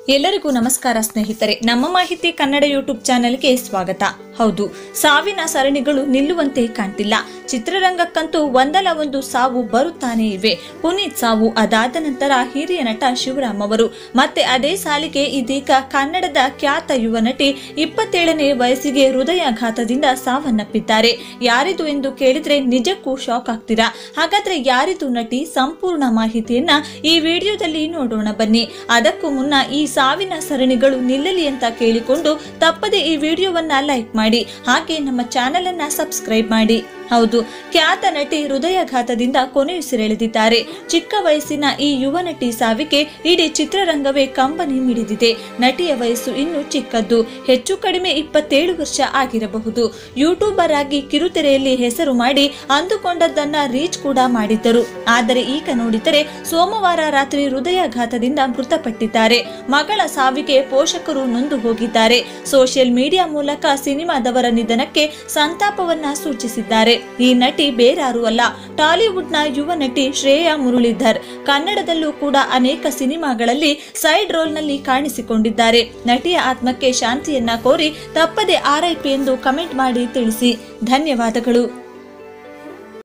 ಎಲ್ಲರಿಗೂ ನಮಸ್ಕಾರ ಸ್ನೇಹಿತರೆ ನಮ್ಮ ಮಾಹಿತಿ ಕನ್ನಡ ಯೂಟ್ಯೂಬ್ ಚಾನೆಲ್ಗೆ ಸ್ವಾಗತ ಹೌದು ಸಾವಿನ ಸರಣಿಗಳು ನಿಲ್ಲುವಂತೆ ಕಾಣ್ತಿಲ್ಲ ಚಿತ್ರರಂಗಕ್ಕಂತೂ ಒಂದಲ್ಲ ಒಂದು ಸಾವು ಬರುತ್ತಾನೆ ಇವೆ ಪುನೀತ್ ಸಾವು ಅದಾದ ನಂತರ ಹಿರಿಯ ನಟ ಶಿವರಾಮ್ ಅವರು ಮತ್ತೆ ಅದೇ ಸಾಲಿಗೆ ಇದೀಗ ಕನ್ನಡದ ಖ್ಯಾತ ಯುವ ನಟಿ ಇಪ್ಪತ್ತೇಳನೇ ವಯಸ್ಸಿಗೆ ಹೃದಯಾಘಾತದಿಂದ ಸಾವನ್ನಪ್ಪಿದ್ದಾರೆ ಯಾರಿದು ಎಂದು ಕೇಳಿದ್ರೆ ನಿಜಕ್ಕೂ ಶಾಕ್ ಆಗ್ತೀರಾ ಹಾಗಾದ್ರೆ ಯಾರಿದು ನಟಿ ಸಂಪೂರ್ಣ ಮಾಹಿತಿಯನ್ನ ಈ ವಿಡಿಯೋದಲ್ಲಿ ನೋಡೋಣ ಬನ್ನಿ ಅದಕ್ಕೂ ಮುನ್ನ ಈ ಸಾವಿನ ಸರಣಿಗಳು ನಿಲ್ಲಲಿ ಅಂತ ಕೇಳಿಕೊಂಡು ತಪ್ಪದೆ ಈ ವಿಡಿಯೋವನ್ನ ಲೈಕ್ ಮಾಡಿ ಹಾಗೆ ನಮ್ಮ ಚಾನೆಲ್ ಅನ್ನ ಸಬ್ಸ್ಕ್ರೈಬ್ ಮಾಡಿ ಹೌದು ಖ್ಯಾತ ನಟಿ ಹೃದಯಾಘಾತದಿಂದ ಕೊನೆಯುಸಿರೆಳೆದಿದ್ದಾರೆ ಚಿಕ್ಕ ವಯಸ್ಸಿನ ಈ ಯುವ ನಟಿ ಸಾವಿಗೆ ಇಡೀ ಚಿತ್ರರಂಗವೇ ಕಂಬನಿ ಮಿಡಿದಿದೆ ನಟಿಯ ವಯಸ್ಸು ಇನ್ನೂ ಚಿಕ್ಕದ್ದು ಹೆಚ್ಚು ಕಡಿಮೆ ಇಪ್ಪತ್ತೇಳು ವರ್ಷ ಆಗಿರಬಹುದು ಯೂಟ್ಯೂಬರ್ ಆಗಿ ಕಿರುತೆರೆಯಲ್ಲಿ ಹೆಸರು ಮಾಡಿ ಅಂದುಕೊಂಡದ್ದನ್ನ ರೀಚ್ ಕೂಡ ಮಾಡಿದ್ದರು ಆದರೆ ಈಗ ನೋಡಿದರೆ ಸೋಮವಾರ ರಾತ್ರಿ ಹೃದಯಾಘಾತದಿಂದ ಮೃತಪಟ್ಟಿದ್ದಾರೆ ಮಗಳ ಸಾವಿಗೆ ಪೋಷಕರು ನೊಂದು ಹೋಗಿದ್ದಾರೆ ಸೋಷಿಯಲ್ ಮೀಡಿಯಾ ಮೂಲಕ ಸಿನಿಮಾದವರ ನಿಧನಕ್ಕೆ ಸಂತಾಪವನ್ನ ಸೂಚಿಸಿದ್ದಾರೆ ಈ ನಟಿ ಬೇರಾರೂ ಅಲ್ಲ ಟಾಲಿವುಡ್ನ ಯುವ ನಟಿ ಶ್ರೇಯಾ ಮುರಳೀಧರ್ ಕನ್ನಡದಲ್ಲೂ ಕೂಡ ಅನೇಕ ಸಿನಿಮಾಗಳಲ್ಲಿ ಸೈಡ್ ರೋಲ್ನಲ್ಲಿ ಕಾಣಿಸಿಕೊಂಡಿದ್ದಾರೆ ನಟಿಯ ಆತ್ಮಕ್ಕೆ ಶಾಂತಿಯನ್ನ ಕೋರಿ ತಪ್ಪದೆ ಆರ್ಐಪಿ ಎಂದು ಕಮೆಂಟ್ ಮಾಡಿ ತಿಳಿಸಿ ಧನ್ಯವಾದಗಳು